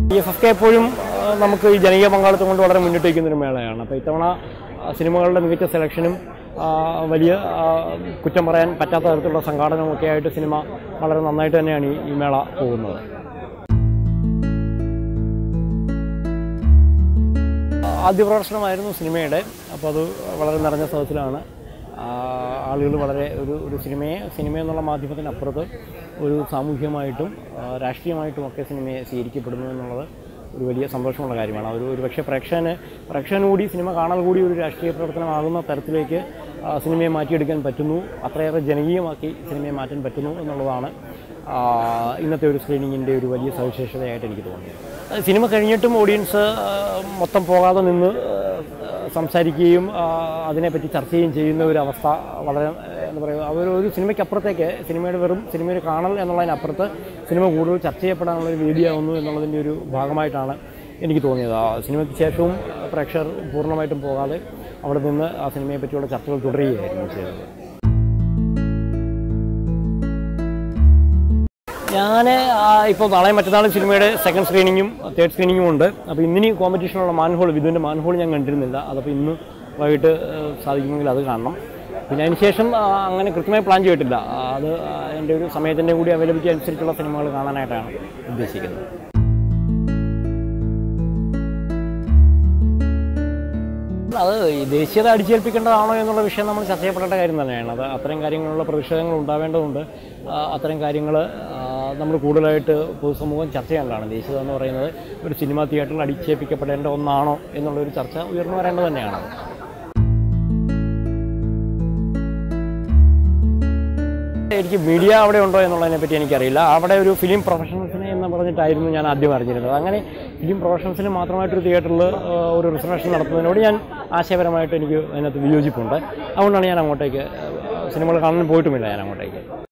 ഈ F F K എപ്പോഴും ആ, നമുക്ക് ഈ ജനകീയ പങ്കാളിത്തം കൊണ്ട് വളരെ മുന്നിട്ട് വയ്ക്കുന്ന ഒരു മേളയാണ് അപ്പോൾ ഇത്തവണ ആ, സിനിമകളുടെ മികച്ച സെലക്ഷനും ആ, വലിയ ആ, കുറ്റം പറയാൻ പറ്റാത്ത തരത്തിലുള്ള സംഘാടനവും ഒക്കെ ആയിട്ട് സിനിമ വളരെ നന്നായിട്ട് തന്നെയാണ് ഈ- ഈ മേള പോകുന്നത് ആദ്യ പ്രദർശനമായിരുന്നു സിനിമയുടെ അപ്പോൾ അത് വളരെ നിറഞ്ഞ സ്ഥലത്തിലാണ് ആളുകൾ വളരെ ഒരു ഒരു സിനിമയെ സിനിമ എന്നുള്ള മാധ്യമത്തിനപ്പുറത്ത് ഒരു സാമൂഹ്യമായിട്ടും ആ, രാഷ്ട്രീയമായിട്ടും ഒക്കെ സിനിമയെ സ്വീകരിക്കപ്പെടുന്നു എന്നുള്ളത് ഒരു വലിയ സന്തോഷമുള്ള കാര്യമാണ് ഒരു ഒരു പക്ഷേ പ്രേക്ഷകന് പ്രേക്ഷകന് കൂടി സിനിമ കാണൽ കൂടി ഒരു രാഷ്ട്രീയ പ്രവർത്തനമാകുന്ന തരത്തിലേക്ക് ആ, സിനിമയെ മാറ്റിയെടുക്കാൻ പറ്റുന്നു അത്രയേറെ ജനകീയമാക്കി സിനിമയെ മാറ്റാൻ പറ്റുന്നു എന്നുള്ളതാണ് ആ, ഇന്നത്തെ ഒരു സ്ക്രീനിങ്ങിൻ്റെ ഒരു വലിയ സവിശേഷതയായിട്ട് എനിക്ക് തോന്നിയത് സിനിമ കഴിഞ്ഞിട്ടും ഓഡിയൻസ് ആ, മൊത്തം പോകാതെ നിന്ന് ആ, സംസാരിക്കുകയും ആ, അതിനെപ്പറ്റി ചർച്ച ചെയ്യുകയും ചെയ്യുന്ന ഒരു അവസ്ഥ വളരെ ആ, എന്താ പറയുക അവർ ഒരു സിനിമയ്ക്കപ്പുറത്തേക്ക് സിനിമയുടെ വെറും സിനിമയുടെ കാണൽ എന്നുള്ളതിനപ്പുറത്ത് സിനിമ കൂടുതൽ ചർച്ച ചെയ്യപ്പെടാനുള്ള ഒരു വേദിയാവുന്നു എന്നുള്ളതിൻ്റെ ഒരു ഭാഗമായിട്ടാണ് എനിക്ക് തോന്നിയത് ആ സിനിമയ്ക്ക് ശേഷവും പ്രേക്ഷകർ പൂർണ്ണമായിട്ടും പോകാതെ അവിടെ നിന്ന് ആ സിനിമയെ പറ്റിയുള്ള ചർച്ചകൾ തുടരുകയായിരുന്നു ചെയ്തത് ഞാൻ ഇപ്പോൾ നാളെ മറ്റന്നാളും സിനിമയുടെ സെക്കൻഡ് സ്ക്രീനിങ്ങും തേർഡ് സ്ക്രീനിങ്ങും ഉണ്ട് അപ്പോൾ ഇന്നിനി കോമ്പറ്റീഷനുള്ള മാൻഹോൾ വിധുവിൻ്റെ മാൻഹോൾ ഞാൻ കണ്ടിരുന്നില്ല അതപ്പോൾ ഇന്ന് വൈകിട്ട് ഏഹ്, സാധിക്കുമെങ്കിൽ അത് കാണണം പിന്നെ അതിന് ശേഷം ആ, അങ്ങനെ കൃത്യമായി പ്ലാൻ ചെയ്തിട്ടില്ല ആ, അത് ആ, എൻ്റെ ഒരു സമയത്തിൻ്റെ കൂടി അവൈലബിലിറ്റി അനുസരിച്ചുള്ള സിനിമകൾ കാണാനായിട്ടാണ് ഉദ്ദേശിക്കുന്നത് അത് ഈ ദേശീയത അടിച്ചേൽപ്പിക്കേണ്ടതാണോ എന്നുള്ള വിഷയം നമ്മൾ ചർച്ച ചെയ്യപ്പെടേണ്ട കാര്യം തന്നെയാണ് അത് അത്തരം കാര്യങ്ങളിലുള്ള പ്രതിഷേധങ്ങൾ ഉണ്ടാവേണ്ടതുണ്ട് ആ, അത്തരം കാര്യങ്ങൾ നമ്മൾ കൂടുതലായിട്ട് പൊതുസമൂഹം ചർച്ച ചെയ്യേണ്ടതാണ് ദേശീയത എന്ന് പറയുന്നത് ഒരു സിനിമാ തിയേറ്ററിൽ അടിച്ചേൽപ്പിക്കപ്പെടേണ്ട ഒന്നാണോ എന്നുള്ളൊരു ചർച്ച ഉയർന്നു വരേണ്ടത് തന്നെയാണ് എനിക്ക് മീഡിയ അവിടെ ഉണ്ടോ എന്നുള്ളതിനെ പറ്റി എനിക്കറിയില്ല അവിടെ ഒരു ഫിലിം പ്രൊഫഷണൽസിനെ എന്ന് പറഞ്ഞിട്ടായിരുന്നു ഞാൻ ആദ്യം അറിഞ്ഞിരുന്നത് അങ്ങനെ ഫിലിം പ്രൊഫഷണൽസിന് മാത്രമായിട്ടൊരു തിയേറ്ററിൽ ഒരു റിസർവേഷൻ നടത്തുന്നതിനോട് ഞാൻ ആശയപരമായിട്ട് എനിക്ക് അതിനകത്ത് വിയോജിപ്പുണ്ട് അതുകൊണ്ടാണ് ഞാൻ അങ്ങോട്ടേക്ക് സിനിമകൾ കാണാൻ പോയിട്ടുമില്ല ഞാൻ അങ്ങോട്ടേക്ക്